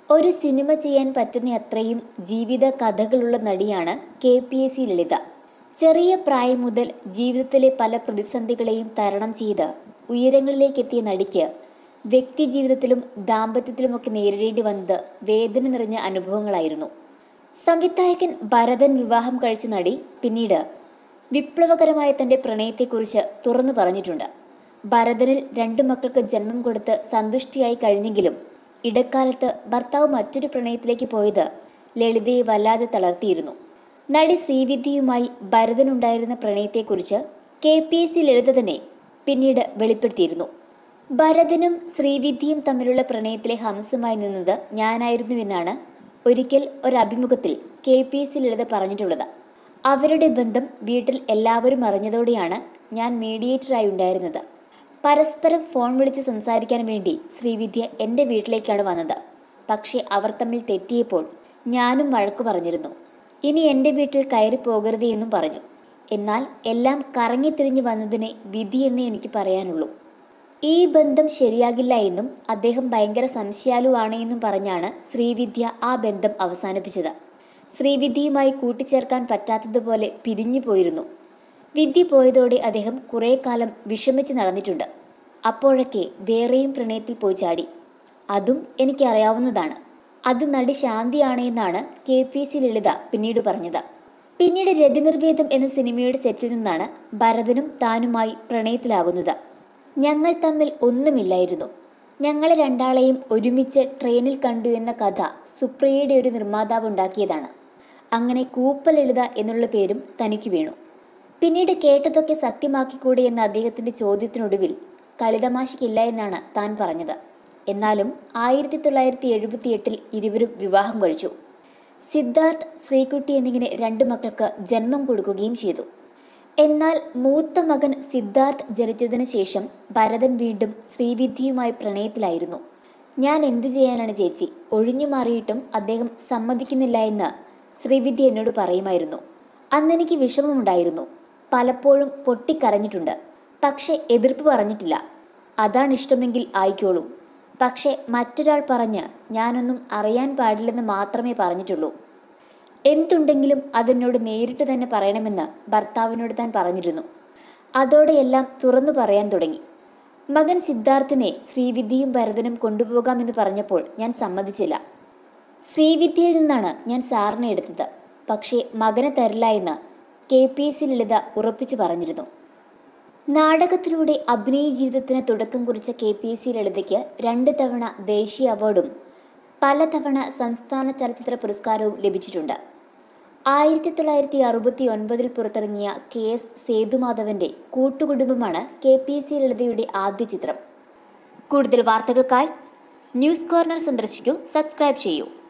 ഒരു സിനിമ ചെയ്യാൻ പറ്റുന്ന അത്രയും ജീവിത കഥകളുള്ള നടിയാണ് K P S C Lalitha ചെറിയ പ്രായം മുതൽ ജീവിതത്തിലെ പല പ്രതിസന്ധികളെയും തരണം ചെയ്ത് ഉയരങ്ങളിലേക്കെത്തിയ നടിക്ക് വ്യക്തി ജീവിതത്തിലും ദാമ്പത്യത്തിലുമൊക്കെ നേരിടേണ്ടി വന്നത് വേദന നിറഞ്ഞ അനുഭവങ്ങളായിരുന്നു സംവിധായകൻ ഭരതൻ വിവാഹം കഴിച്ച നടി പിന്നീട് വിപ്ലവകരമായ തന്റെ പ്രണയത്തെക്കുറിച്ച് തുറന്നു പറഞ്ഞിട്ടുണ്ട് ഭരതനിൽ രണ്ടു മക്കൾക്ക് ജന്മം കൊടുത്ത് സന്തുഷ്ടിയായി കഴിഞ്ഞെങ്കിലും ഇടക്കാലത്ത് ഭർത്താവ് മറ്റൊരു പ്രണയത്തിലേക്ക് പോയത് ലളിതയെ വല്ലാതെ തളർത്തിയിരുന്നു നടി ശ്രീവിദ്യയുമായി ഭരതനുണ്ടായിരുന്ന പ്രണയത്തെക്കുറിച്ച് K P S C Lalitha തന്നെ പിന്നീട് വെളിപ്പെടുത്തിയിരുന്നു ഭരതനും ശ്രീവിദ്യയും തമ്മിലുള്ള പ്രണയത്തിലെ ഹംസമായി നിന്നത് ഞാനായിരുന്നുവെന്നാണ് ഒരിക്കൽ ഒരഭിമുഖത്തിൽ K P S C Lalitha പറഞ്ഞിട്ടുള്ളത് അവരുടെ ബന്ധം വീട്ടിൽ എല്ലാവരും അറിഞ്ഞതോടെയാണ് ഞാൻ മീഡിയേറ്ററായി ഉണ്ടായിരുന്നത് പരസ്പരം ഫോൺ വിളിച്ച് സംസാരിക്കാൻ വേണ്ടി ശ്രീവിദ്യ എൻ്റെ വീട്ടിലേക്കാണ് വന്നത് പക്ഷേ അവർ തമ്മിൽ തെറ്റിയപ്പോൾ ഞാനും വഴക്കു പറഞ്ഞിരുന്നു ഇനി എൻ്റെ വീട്ടിൽ കയറി പോകരുത് എന്നും പറഞ്ഞു എന്നാൽ എല്ലാം കറങ്ങിത്തിരിഞ്ഞു വന്നതിനെ വിധിയെന്നേ എനിക്ക് പറയാനുള്ളൂ ഈ ബന്ധം ശരിയാകില്ല എന്നും അദ്ദേഹം ഭയങ്കര സംശയാലുവാണ് എന്നും പറഞ്ഞാണ് ശ്രീവിദ്യ ആ ബന്ധം അവസാനിപ്പിച്ചത് ശ്രീവിദ്യയുമായി കൂട്ടിച്ചേർക്കാൻ പറ്റാത്തതുപോലെ പിരിഞ്ഞു പോയിരുന്നു വിദ്യ പോയതോടെ അദ്ദേഹം കുറേ കാലം വിഷമിച്ച് നടന്നിട്ടുണ്ട് അപ്പോഴൊക്കെ വേറെയും പ്രണയത്തിൽ പോയി ചാടി അതും എനിക്കറിയാവുന്നതാണ് അത് നടി ശാന്തിയാണ് എന്നാണ് കെ പി സി ലളിത പിന്നീട് പറഞ്ഞത് പിന്നീട് രതിനിർവേദം എന്ന സിനിമയുടെ സെറ്റിൽ നിന്നാണ് ഭരതനും താനുമായി പ്രണയത്തിലാകുന്നത് ഞങ്ങൾ തമ്മിൽ ഒന്നുമില്ലായിരുന്നു ഞങ്ങളെ രണ്ടാളെയും ഒരുമിച്ച് ട്രെയിനിൽ കണ്ടു എന്ന കഥ സുപ്രിയയുടെ ഒരു നിർമ്മാതാവ് ഉണ്ടാക്കിയതാണ് അങ്ങനെ കൂപ്പലളിത എന്നുള്ള പേരും തനിക്ക് വീണു പിന്നീട് കേട്ടതൊക്കെ സത്യമാക്കിക്കൂടെ എന്ന അദ്ദേഹത്തിന്റെ ചോദ്യത്തിനൊടുവിൽ കളിതമാശയ്ക്കില്ല എന്നാണ് താൻ പറഞ്ഞത് എന്നാലും ആയിരത്തി തൊള്ളായിരത്തി എഴുപത്തി എട്ടിൽ ഇരുവരും വിവാഹം കഴിച്ചു സിദ്ധാർത്ഥ് ശ്രീകുട്ടി എന്നിങ്ങനെ രണ്ട് മക്കൾക്ക് ജന്മം കൊടുക്കുകയും ചെയ്തു എന്നാൽ മൂത്ത മകൻ സിദ്ധാർത്ഥ് ജനിച്ചതിന് ശേഷം ഭരതൻ വീണ്ടും ശ്രീവിദ്യയുമായി പ്രണയത്തിലായിരുന്നു ഞാൻ എന്തു ചെയ്യാനാണ് ചേച്ചി ഒഴിഞ്ഞു മാറിയിട്ടും അദ്ദേഹം സമ്മതിക്കുന്നില്ല എന്ന് ശ്രീവിദ്യ എന്നോട് പറയുമായിരുന്നു അന്നെനിക്ക് വിഷമമുണ്ടായിരുന്നു പലപ്പോഴും പൊട്ടിക്കരഞ്ഞിട്ടുണ്ട് പക്ഷെ എതിർപ്പ് പറഞ്ഞിട്ടില്ല അതാണ് ഇഷ്ടമെങ്കിൽ ആയിക്കോളൂ പക്ഷെ മറ്റൊരാൾ പറഞ്ഞ് ഞാനൊന്നും അറിയാൻ പാടില്ലെന്ന് മാത്രമേ പറഞ്ഞിട്ടുള്ളൂ എന്തുണ്ടെങ്കിലും അതെന്നോട് നേരിട്ട് തന്നെ പറയണമെന്ന് ഭർത്താവിനോട് താൻ പറഞ്ഞിരുന്നു അതോടെയെല്ലാം തുറന്നു പറയാൻ തുടങ്ങി മകൻ സിദ്ധാർത്ഥിനെ ശ്രീവിദ്യയും ഭരതനും കൊണ്ടുപോകാമെന്ന് പറഞ്ഞപ്പോൾ ഞാൻ സമ്മതിച്ചില്ല ശ്രീവിദ്യയിൽ നിന്നാണ് ഞാൻ സാറിനെ എടുത്തത് പക്ഷേ മകനെ തരില്ല എന്ന് K P S C Lalitha ഉറപ്പിച്ചു പറഞ്ഞിരുന്നു നാടകത്തിലൂടെ അഭിനയ ജീവിതത്തിന് തുടക്കം കുറിച്ച കെ പി എസ് സി ലളിതയ്ക്ക് രണ്ട് തവണ ദേശീയ അവാർഡും പലതവണ സംസ്ഥാന ചലച്ചിത്ര പുരസ്കാരവും ലഭിച്ചിട്ടുണ്ട് ആയിരത്തി തൊള്ളായിരത്തി അറുപത്തി ഒൻപതിൽ പുറത്തിറങ്ങിയ കെ എസ് സേതുമാധവന്റെ കൂട്ടുകുടുംബമാണ് കെ പി എസ് സി ലളിതയുടെ ആദ്യ ചിത്രം കൂടുതൽ വാർത്തകൾക്കായി ന്യൂസ് കോർണർ സന്ദർശിക്കൂ സബ്സ്ക്രൈബ് ചെയ്യൂ